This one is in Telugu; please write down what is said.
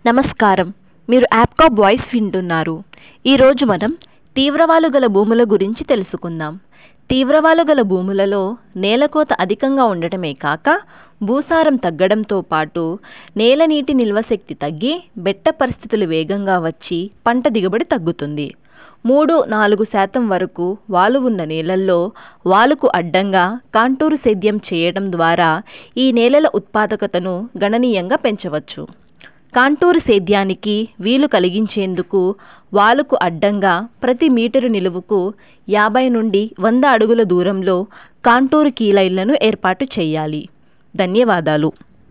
నమస్కారం మీరు యాప్కాప్ వాయిస్ వింటున్నారు ఈరోజు మనం తీవ్రవాలు గల భూముల గురించి తెలుసుకుందాం తీవ్రవాలు గల భూములలో నేలకోత అధికంగా ఉండటమే కాక భూసారం తగ్గడంతో పాటు నేల నీటి నిల్వ శక్తి తగ్గి బెట్ట పరిస్థితులు వేగంగా వచ్చి పంట దిగుబడి తగ్గుతుంది మూడు నాలుగు శాతం వరకు వాలు ఉన్న నేలల్లో వాలుకు అడ్డంగా కాంటూరు సేద్యం చేయడం ద్వారా ఈ నేలల ఉత్పాదకతను గణనీయంగా పెంచవచ్చు కాంటూరు సేద్యానికి వీలు కలిగించేందుకు వాలుకు అడ్డంగా ప్రతి మీటరు నిలువుకు యాభై నుండి వంద అడుగుల దూరంలో కాంటూరు కీలైన్లను ఏర్పాటు చేయాలి ధన్యవాదాలు